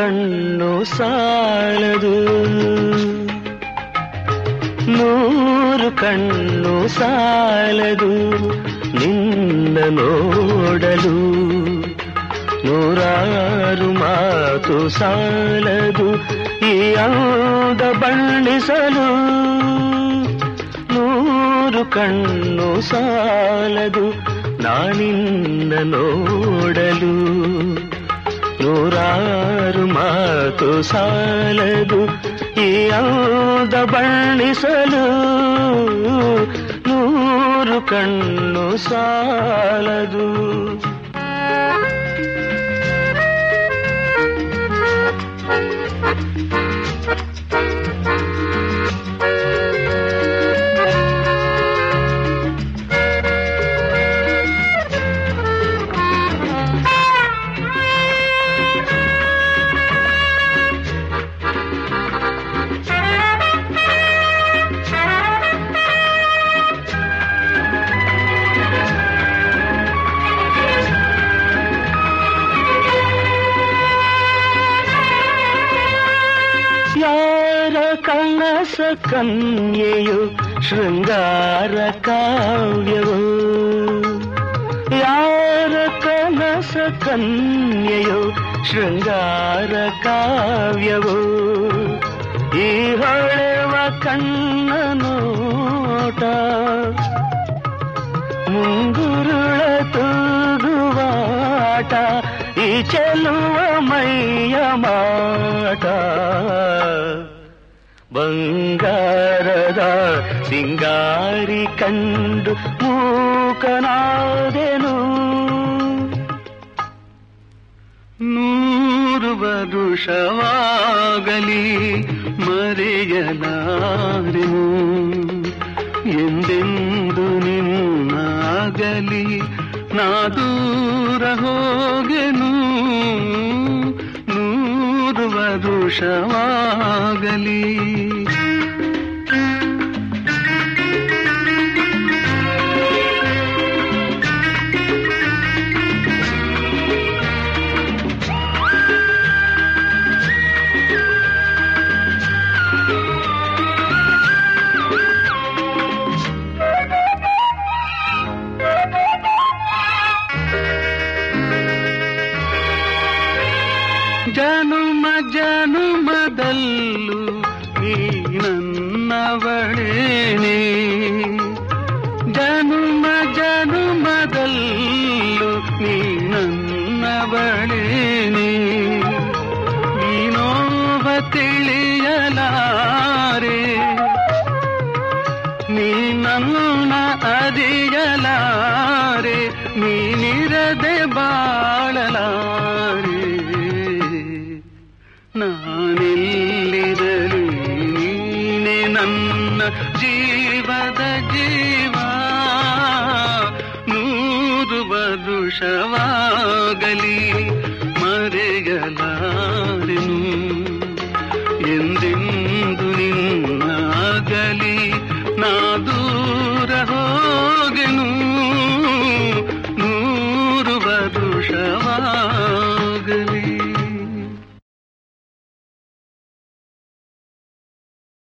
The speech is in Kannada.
ಕಣ್ಣು ಸಾಲದು ನೂರು ಕಣ್ಣು ಸಾಲದು ನಿನ್ನ ನೋಡಲು ನೂರಾರು ಮಾತು ಸಾಲದು ಈ ಅಂದ ಬಣ್ಣಿಸಲು ನೂರು ಕಣ್ಣು ಸಾಲದು ನಾನಿನ್ನ ನೋಡಲು ನೂರಾರು ಮಾತು ಸಾಲದು ಈ ಅಂದ ಬಣ್ಣಿಸಲು ನೂರು ಕಣ್ಣು ಸಾಲದು ಯಾರ ಕನಸ ಕನ್ಯೆಯು ಶೃಂಗಾರ ಕಾವ್ಯವು ಯಾರ ಕನಸ ಕನ್ಯೆಯು ಶೃಂಗಾರ ಕಾವ್ಯವು ಈ ಹೊಳೆವ ಕಣ್ಣ ನೋಟ ಮುಂಗುರುಳ ತೂಗುವಾಟ ಈ ಚೆಲುವ ಮೈಯ ಮಾಟ ಬಂಗಾರದ ಸಿಂಗಾರಿ ಕಂಡು ಮೂಕನಾದೆನು ನೂರು ವರುಷವಾಗಲಿ ಮರೆಯಲಾರೆನು ಎಂದೆಂದು ನಿನ್ನಾಗಲಿ ನಾ ದೂರ ಹೋಗೆನು ನೂರು ವರುಷವಾಗಲಿ ಜನುಮ ಜನುಮದಲ್ಲೂ ನೀ ನನ್ನವಳೇನೆ ಜನುಮ ಜನುಮದಲ್ಲೂ ನೀ ನನ್ನವಳೇನೆ ನೀನೋವ ತಿಳಿಯಲಾರೆ ನೀ ನನ್ನ ಅರಿಯಲಾರೆ ನೀನಿರದೆ ಬಾಳಲಾರೆ ನಾನೆಲ್ಲಿರಲಿ ನೀನೆ ನನ್ನ ಜೀವದ ಜೀವ ನೂರು ವರುಷವಾಗಲಿ ಮರೆಯಲಾರೆನು ಎಂದೆಂದು ನಿನ್ನಾಗಲಿ ನಾ ದೂರ ಹೋಗೆನು ನೂರು ವರುಷವಾ